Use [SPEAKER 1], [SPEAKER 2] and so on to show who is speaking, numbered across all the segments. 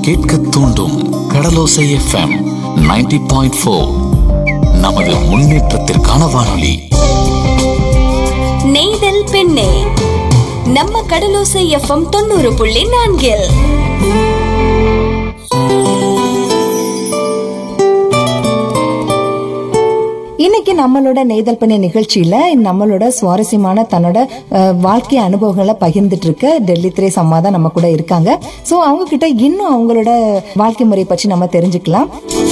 [SPEAKER 1] கேட்க தூண்டும் கடலோசை FM 90.4 point four நமது முன்னேற்றத்திற்கான வானொலி
[SPEAKER 2] நெய்தல் பெண்ணே நம்ம கடலோசை எஃப்எம் தொண்ணூறு புள்ளி நான்கில்
[SPEAKER 3] இன்னைக்கு நம்மளோட நெய்தல் பண்ண நிகழ்ச்சியில நம்மளோட சுவாரஸ்யமான தன்னோட அஹ், வாழ்க்கை அனுபவங்களை பகிர்ந்துட்டு இருக்க டெல்லி திரேஸ் அம்மா தான் நம்ம கூட இருக்காங்க சோ அவங்க கிட்ட இன்னும் அவங்களோட வாழ்க்கை முறை பற்றி நம்ம தெரிஞ்சுக்கலாம்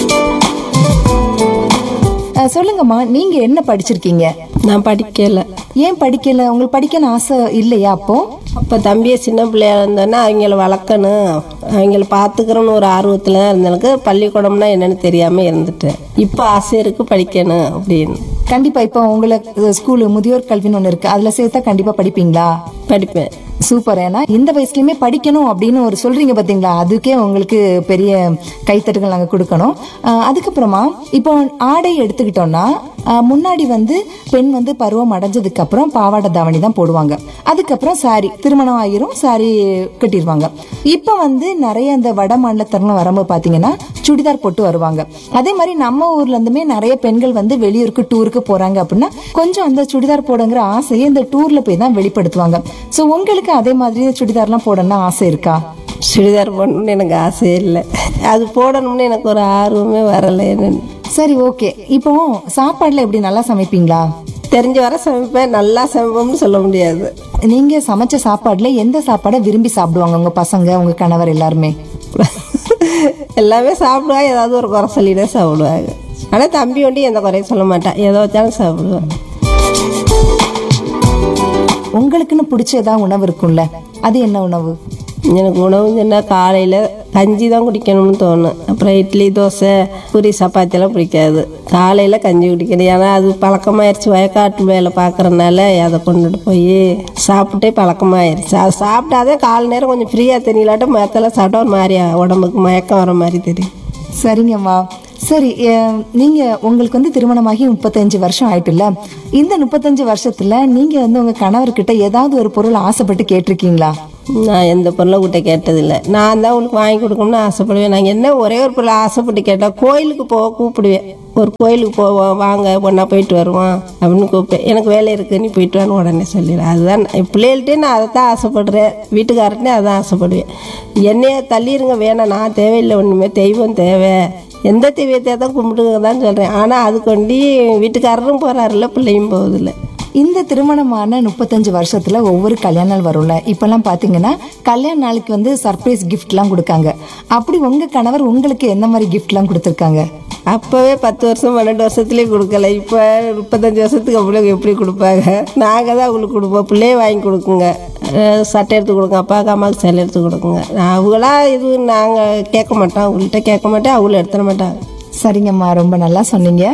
[SPEAKER 3] அஹ், சொல்லுங்கம்மா நீங்க என்ன படிச்சிருக்கீங்க
[SPEAKER 4] நான் படிக்கல
[SPEAKER 3] ஏன் படிக்கல உங்களுக்கு படிக்கணும் ஆசை இல்லையா அப்போ
[SPEAKER 4] அப்போ தம்பியை சின்ன பிள்ளையா இருந்தோன்னா அவங்கள வளர்க்கணும் அவங்கள பார்த்துக்கிறோன்னு ஒரு ஆர்வத்தில் இருந்தஎனக்கு பள்ளிக்கூடம்னா என்னன்னு தெரியாமல் இருந்துட்டேன் இப்போ ஆசை இருக்கு படிக்கணும் அப்படின்னு
[SPEAKER 3] கண்டிப்பா இப்போ உங்களுக்கு ஸ்கூல் முதியோர் கல்வின்னு ஒண்ணு இருக்கு அதுல சேர்த்தா கண்டிப்பா படிப்பீங்களா
[SPEAKER 4] படிப்பேன்
[SPEAKER 3] சூப்பர் ஏன்னா இந்த வயசுலயுமே படிக்கணும் அப்படின்னு ஒரு சொல்றீங்க பாத்தீங்களா அதுக்கே உங்களுக்கு பெரிய கைத்தட்டுகள் நாங்க கொடுக்கணும் ஆஹ் அதுக்கப்புறமா இப்போ ஆடை எடுத்துக்கிட்டோம்னா ஆஹ் முன்னாடி வந்து பெண் வந்து பருவம் அடைஞ்சதுக்கு அப்புறம் பாவாடை தாவணி தான் போடுவாங்க அதுக்கப்புறம் சாரி திருமணம் ஆகிரும் சாரி கட்டிடுவாங்க இப்போ வந்து நிறைய இந்த வட மாநிலத்தரெல்லாம் வரும்போது பாத்தீங்கன்னா சுடிதார் போட்டு வருவாங்க அதே மாதிரி நம்ம ஊர்ல இருந்துமே நிறைய பெண்கள் வந்து வெளியூருக்கு டூருக்கு போறாங்க அப்படின்னா கொஞ்சம் அந்த சுடிதார் போடுங்கிற ஆசையை இந்த டூர்ல போய் தான் வெளிப்படுத்துவாங்க சோ உங்களுக்கு அதே மாதிரி சுடிதார்லாம் போடணும்னு ஆசை இருக்கா
[SPEAKER 4] சுடிதார் போடணும்னு எனக்கு ஆசையே இல்லை அது போடணும்னு எனக்கு ஒரு ஆர்வமே வரலை என்னன்னு
[SPEAKER 3] சரி ஓகே இப்போ சாப்பாடுல எப்படி நல்லா சமைப்பீங்களா
[SPEAKER 4] தெரிஞ்ச வர சமைப்பேன் நல்லா சமைப்போம்னு சொல்ல முடியாது
[SPEAKER 3] நீங்க சமைச்ச சாப்பாடுல எந்த சாப்பாடை விரும்பி சாப்பிடுவாங்க உங்க பசங்க உங்க கணவர் எல்லாருமே
[SPEAKER 4] எல்லாமே சாப்பிடுவாங்க ஏதாவது ஒரு குறை சொல்லிட்டே சாப்பிடுவாங்க ஆனால் தம்பி ஒண்டி எந்த குறையும் சொல்ல மாட்டான் எதை வச்சாலும் சாப்பிடுவேன்
[SPEAKER 3] உங்களுக்குன்னு பிடிச்ச ஏதாவது உணவு இருக்கும்ல அது என்ன உணவு
[SPEAKER 4] எனக்கு உணவு சொன்னால் காலையில் கஞ்சி தான் குடிக்கணும்னு தோணும் அப்புறம் இட்லி தோசை பூரி சப்பாத்தியெல்லாம் பிடிக்காது காலையில் கஞ்சி குடிக்கணும் ஏன்னா அது பழக்கமாயிருச்சு வயக்காட்டு வேலை பார்க்குறனால அதை கொண்டுட்டு போய் சாப்பிட்டே பழக்கமாயிருச்சு அது சாப்பிட்டாதே காலை நேரம் கொஞ்சம் ஃப்ரீயாக தெரியலாட்டும் மரத்தெல்லாம் சாப்பிட்டா ஒரு மாதிரி உடம்புக்கு மயக்கம் வர மாதிரி தெரியும்
[SPEAKER 3] சரிங்கம்மா சரி அஹ், நீங்க உங்களுக்கு வந்து திருமணமாகி முப்பத்தஞ்சு வருஷம் ஆயிட்டுல்ல இந்த முப்பத்தஞ்சு வருஷத்துல நீங்க வந்து உங்க கணவர்கிட்ட ஏதாவது ஒரு பொருள் ஆசைப்பட்டு கேட்டிருக்கீங்களா
[SPEAKER 4] நான் எந்த பொருளை கிட்ட கேட்டதில்லை நான் தான் உனக்கு வாங்கி கொடுக்கணும்னு ஆசைப்படுவேன் நாங்கள் என்ன ஒரே ஒரு பொருளை ஆசைப்பட்டு கேட்டால் கோயிலுக்கு போக கூப்பிடுவேன் ஒரு கோயிலுக்கு போவோம் வாங்க ஒன்றா போயிட்டு வருவோம் அப்படின்னு கூப்பிட்டேன் எனக்கு வேலை இருக்கு நீ போயிட்டு வான்னு உடனே சொல்லிடுறேன் அதுதான் என் பிள்ளைகள்ட்டே நான் அதை தான் ஆசைப்படுறேன் வீட்டுக்காரர்கிட்டே அதான் ஆசைப்படுவேன் என்னைய தள்ளிடுங்க வேணாம் நான் தேவையில்லை ஒன்றுமே தெய்வம் தேவை எந்த தெய்வத்தை தான் கும்பிடுங்க தான் சொல்கிறேன் ஆனால் அது கொண்டு வீட்டுக்காரரும் போகிறாருல்ல பிள்ளையும் போகுதில்ல
[SPEAKER 3] இந்த திருமணமான முப்பத்தஞ்சு வருஷத்துல ஒவ்வொரு கல்யாண நாள் வரும்ல இப்பெல்லாம் பாத்தீங்கன்னா கல்யாண நாளுக்கு வந்து சர்ப்ரைஸ் கிஃப்ட்லாம் கொடுக்காங்க அப்படி உங்க கணவர் உங்களுக்கு என்ன மாதிரி கிஃப்ட்லாம் கொடுத்துருக்காங்க
[SPEAKER 4] அப்போவே பத்து வருஷம் பன்னெண்டு வருஷத்துலேயே கொடுக்கல இப்போ முப்பத்தஞ்சு வருஷத்துக்கு அவ்வளோ எப்படி கொடுப்பாங்க நாங்கள் தான் அவங்களுக்கு கொடுப்போம் பிள்ளையே வாங்கி கொடுக்குங்க அஹ் சட்டை எடுத்து கொடுங்க அப்பாவுக்கு அம்மாவுக்கு சேலை எடுத்து கொடுக்குங்க நான் அவங்களா இது நாங்கள் கேட்க மாட்டோம் அவங்கள்ட்ட கேட்க மாட்டேன் அவங்களும் எடுத்துட மாட்டாங்க
[SPEAKER 3] சரிங்கம்மா ரொம்ப நல்லா சொன்னீங்க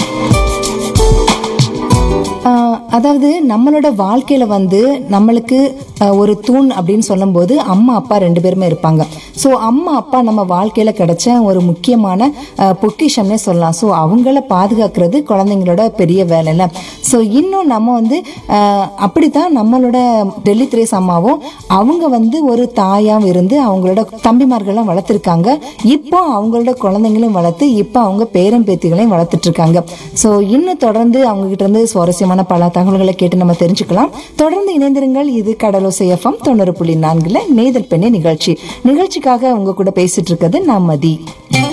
[SPEAKER 3] ஆஹ் அதாவது நம்மளோட வாழ்க்கையில வந்து நம்மளுக்கு ஆஹ் ஒரு தூண் அப்படின்னு சொல்லும்போது அம்மா அப்பா ரெண்டு பேருமே இருப்பாங்க ஸோ அம்மா அப்பா நம்ம வாழ்க்கையில கிடைச்ச ஒரு முக்கியமான ஆஹ் பொக்கிஷம்னே சொல்லலாம் ஸோ அவங்கள பாதுகாக்கிறது குழந்தைங்களோட பெரிய வேலை இல்லை ஸோ இன்னும் நம்ம வந்து ஆஹ் அப்படித்தான் நம்மளோட டெல்லி திரேஸ் அம்மாவும் அவங்க வந்து ஒரு தாயாவும் இருந்து அவங்களோட தம்பிமார்கள்லாம் வளர்த்துருக்காங்க இப்போ அவங்களோட குழந்தைங்களும் வளர்த்து இப்போ அவங்க பேரன் பேத்திகளையும் வளர்த்துட்டு இருக்காங்க ஸோ இன்னும் தொடர்ந்து அவங்க கிட்ட இருந்து சுவாரஸ்யமான பல தகவல்களை கேட்டு நம்ம தெரிஞ்சுக்கலாம் தொடர்ந்து இணைந்திருங்கள் இது கடலோசை எஃப்எம் தொண்ணூறு புள்ளி நான்குல நேதல் பெண்ணே நிகழ்ச்சி நிகழ்ச்சிக்காக உங்க கூட பேசிட்டு இருக்கிறது நான் மதி